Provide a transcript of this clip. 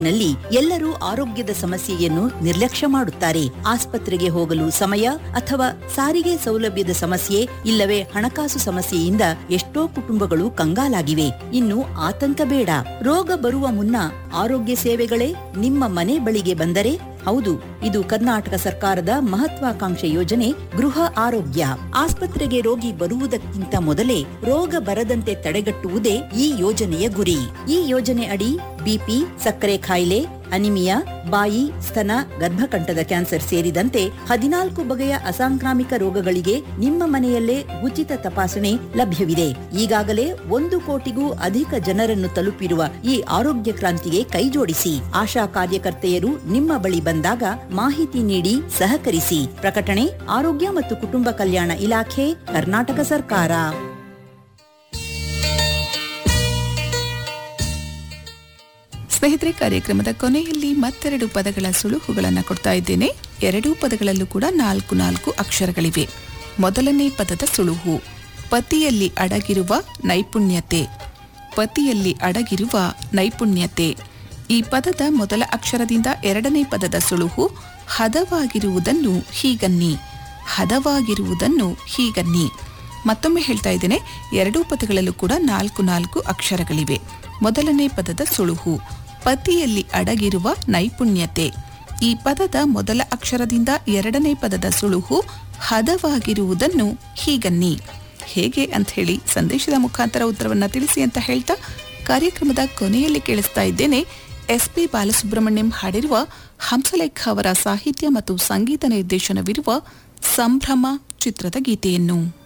ನಲ್ಲಿ ಎಲ್ಲರೂ ಆರೋಗ್ಯದ ಸಮಸ್ಯೆಯನ್ನು ನಿರ್ಲಕ್ಷ್ಯ ಮಾಡುತ್ತಾರೆ ಆಸ್ಪತ್ರೆಗೆ ಹೋಗಲು ಸಮಯ ಅಥವಾ ಸಾರಿಗೆ ಸೌಲಭ್ಯದ ಸಮಸ್ಯೆ ಇಲ್ಲವೇ ಹಣಕಾಸು ಸಮಸ್ಯೆಯಿಂದ ಎಷ್ಟೋ ಕುಟುಂಬಗಳು ಕಂಗಾಲಾಗಿವೆ ಇನ್ನು ಆತಂಕ ಬೇಡ ರೋಗ ಬರುವ ಮುನ್ನ ಆರೋಗ್ಯ ಸೇವೆಗಳೇ ನಿಮ್ಮ ಮನೆ ಬಳಿಗೆ ಬಂದರೆ ಹೌದು ಇದು ಕರ್ನಾಟಕ ಸರ್ಕಾರದ ಮಹತ್ವಾಕಾಂಕ್ಷೆ ಯೋಜನೆ ಗೃಹ ಆರೋಗ್ಯ ಆಸ್ಪತ್ರೆಗೆ ರೋಗಿ ಬರುವುದಕ್ಕಿಂತ ಮೊದಲೇ ರೋಗ ಬರದಂತೆ ತಡೆಗಟ್ಟುವುದೇ ಈ ಯೋಜನೆಯ ಗುರಿ ಈ ಯೋಜನೆ ಅಡಿ ಬಿಪಿ ಸಕ್ಕರೆ ಕಾಯಿಲೆ ಅನಿಮಿಯಾ ಬಾಯಿ ಸ್ತನ ಗರ್ಭಕಂಠದ ಕ್ಯಾನ್ಸರ್ ಸೇರಿದಂತೆ ಹದಿನಾಲ್ಕು ಬಗೆಯ ಅಸಾಂಕ್ರಾಮಿಕ ರೋಗಗಳಿಗೆ ನಿಮ್ಮ ಮನೆಯಲ್ಲೇ ಉಚಿತ ತಪಾಸಣೆ ಲಭ್ಯವಿದೆ ಈಗಾಗಲೇ ಒಂದು ಕೋಟಿಗೂ ಅಧಿಕ ಜನರನ್ನು ತಲುಪಿರುವ ಈ ಆರೋಗ್ಯ ಕ್ರಾಂತಿಗೆ ಕೈಜೋಡಿಸಿ ಆಶಾ ಕಾರ್ಯಕರ್ತೆಯರು ನಿಮ್ಮ ಬಳಿ ಬಂದಾಗ ಮಾಹಿತಿ ನೀಡಿ ಸಹಕರಿಸಿ ಪ್ರಕಟಣೆ ಆರೋಗ್ಯ ಮತ್ತು ಕುಟುಂಬ ಕಲ್ಯಾಣ ಇಲಾಖೆ ಕರ್ನಾಟಕ ಸರ್ಕಾರ ಸ್ನೇಹಿತರೆ ಕಾರ್ಯಕ್ರಮದ ಕೊನೆಯಲ್ಲಿ ಮತ್ತೆರಡು ಪದಗಳ ಸುಳುಹುಗಳನ್ನು ಕೊಡ್ತಾ ಇದ್ದೇನೆ ಎರಡೂ ಪದಗಳಲ್ಲೂ ಕೂಡ ನಾಲ್ಕು ನಾಲ್ಕು ಅಕ್ಷರಗಳಿವೆ ಮೊದಲನೇ ಪದದ ಸುಳುಹು ಪತಿಯಲ್ಲಿ ಅಡಗಿರುವ ನೈಪುಣ್ಯತೆ ಪತಿಯಲ್ಲಿ ಅಡಗಿರುವ ನೈಪುಣ್ಯತೆ ಈ ಪದದ ಮೊದಲ ಅಕ್ಷರದಿಂದ ಎರಡನೇ ಪದದ ಸುಳುಹು ಹದವಾಗಿರುವುದನ್ನು ಹೀಗನ್ನಿ ಹದವಾಗಿರುವುದನ್ನು ಹೀಗನ್ನಿ ಮತ್ತೊಮ್ಮೆ ಹೇಳ್ತಾ ಇದ್ದೇನೆ ಎರಡೂ ಪದಗಳಲ್ಲೂ ಕೂಡ ನಾಲ್ಕು ನಾಲ್ಕು ಅಕ್ಷರಗಳಿವೆ ಮೊದಲನೇ ಪದದ ಸುಳುಹು ಪತಿಯಲ್ಲಿ ಅಡಗಿರುವ ನೈಪುಣ್ಯತೆ ಈ ಪದದ ಮೊದಲ ಅಕ್ಷರದಿಂದ ಎರಡನೇ ಪದದ ಸುಳುಹು ಹದವಾಗಿರುವುದನ್ನು ಹೀಗನ್ನಿ ಹೇಗೆ ಅಂತ ಹೇಳಿ ಸಂದೇಶದ ಮುಖಾಂತರ ಉತ್ತರವನ್ನ ತಿಳಿಸಿ ಅಂತ ಹೇಳ್ತಾ ಕಾರ್ಯಕ್ರಮದ ಕೊನೆಯಲ್ಲಿ ಕೇಳಿಸ್ತಾ ಇದ್ದೇನೆ ಎಸ್ ಪಿ ಬಾಲಸುಬ್ರಹ್ಮಣ್ಯಂ ಹಾಡಿರುವ ಹಂಸಲೇಖ ಅವರ ಸಾಹಿತ್ಯ ಮತ್ತು ಸಂಗೀತ ನಿರ್ದೇಶನವಿರುವ ಸಂಭ್ರಮ ಚಿತ್ರದ ಗೀತೆಯನ್ನು